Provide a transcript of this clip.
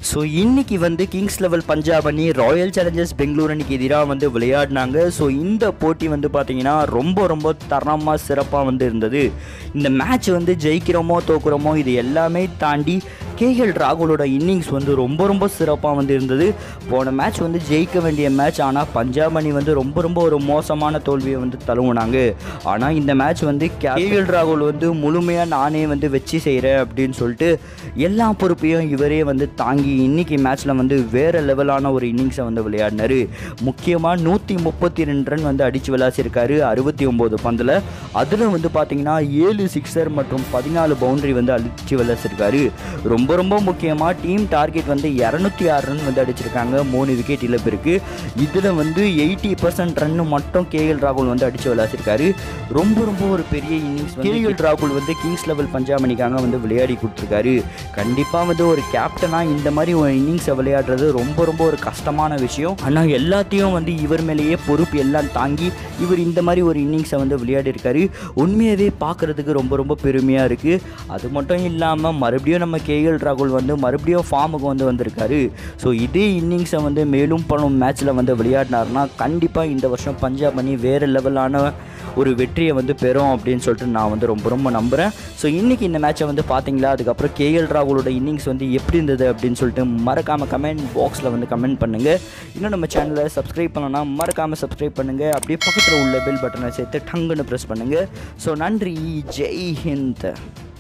so இன்னைக்கு வந்து Kings level Punjab அணி ராயல் சேலஞ்சர்ஸ் பெங்களூர் அணிக்கு எதிராக வந்து விளையாடினாங்க ஸோ இந்த போட்டி வந்து பார்த்தீங்கன்னா ரொம்ப ரொம்ப தரமாக சிறப்பாக வந்து இருந்தது இந்த மேட்ச் வந்து ஜெயிக்கிறோமோ தோக்குறோமோ இது எல்லாமே தாண்டி கேஎல் ராகுலோட இன்னிங்ஸ் வந்து ரொம்ப ரொம்ப சிறப்பாக வந்து இருந்தது போன மேட்ச் வந்து ஜெயிக்க வேண்டிய மேட்ச் ஆனால் பஞ்சாப் அணி வந்து ரொம்ப ரொம்ப ஒரு மோசமான தோல்வியை வந்து தழுவுனாங்க ஆனால் இந்த மேட்ச் வந்து கேஎல் ராகுல் வந்து முழுமையாக நானே வந்து வச்சு செய்கிறேன் அப்படின்னு சொல்லிட்டு எல்லா பொறுப்பையும் இவரே வந்து தாங்கி இன்னைக்கு மேட்ச்சில் வந்து வேறு லெவலான ஒரு இன்னிங்ஸை வந்து விளையாடினாரு முக்கியமாக நூற்றி முப்பத்தி ரெண்டு ரன் வந்து அடித்து விளாசிருக்காரு அறுபத்தி ஒம்பது பந்தில் அதில் வந்து பார்த்தீங்கன்னா ஏழு சிக்ஸர் மற்றும் பதினாலு பவுண்டரி வந்து அடித்து விளாசிருக்காரு ரொம்ப ரொம்ப முக்கியமாக டீம் டார்கெட் வந்து இரநூத்தி ஆறு ரன் வந்து அடிச்சிருக்காங்க மூணு விக்கெட் இழப்பு இருக்குது இதில் வந்து எயிட்டி பர்சன்ட் ரன் மட்டும் கேஎல் ராகுல் வந்து அடித்து விளாசிருக்காரு ரொம்ப ரொம்ப ஒரு பெரிய இன்னிங்ஸ் கேஎல் ராகுல் வந்து கிங்ஸ் லெவல் பஞ்சாப் அணிக்காக வந்து விளையாடி கொடுத்துருக்காரு கண்டிப்பாக வந்து ஒரு கேப்டனாக இந்த மாதிரி ஒரு இன்னிங்ஸை விளையாடுறது ரொம்ப ரொம்ப ஒரு கஷ்டமான விஷயம் ஆனால் எல்லாத்தையும் வந்து இவர் மேலேயே பொறுப்பு எல்லாம் தாங்கி இவர் இந்த மாதிரி ஒரு இன்னிங்ஸை வந்து விளையாடி இருக்காரு உண்மையாகவே பார்க்குறதுக்கு ரொம்ப ரொம்ப பெருமையாக இருக்குது அது மட்டும் இல்லாமல் மறுபடியும் நம்ம கேஎல் ராகுல் வந்து மறுபடியும் ஃபார்முக்கு வந்து வந்திருக்காரு ஸோ இதே இன்னிங்ஸை வந்து மேலும் பல மேட்ச்சில் வந்து விளையாடினார்னா கண்டிப்பாக இந்த வருஷம் பஞ்சாப் அணி வேறு லெவலான ஒரு வெற்றியை வந்து பெறும் அப்படின்னு சொல்லிட்டு நான் வந்து ரொம்ப ரொம்ப நம்புகிறேன் ஸோ இன்றைக்கி இந்த மேட்சை வந்து பார்த்தீங்களா அதுக்கப்புறம் கேஎல் ராகுலோட இன்னிங்ஸ் வந்து எப்படி இருந்தது அப்படின்னு சொல்லிட்டு மறக்காமல் கமெண்ட் பாக்ஸில் வந்து கமெண்ட் பண்ணுங்கள் இன்னும் நம்ம சேனலை சப்ஸ்கிரைப் பண்ணலன்னா மறக்காமல் சப்ஸ்கிரைப் பண்ணுங்கள் அப்படியே பக்கத்தில் உள்ள பெல் பட்டனை சேர்த்து டங்குன்னு ப்ரெஸ் பண்ணுங்கள் ஸோ நன்றி ஜெய் ஹிந்த்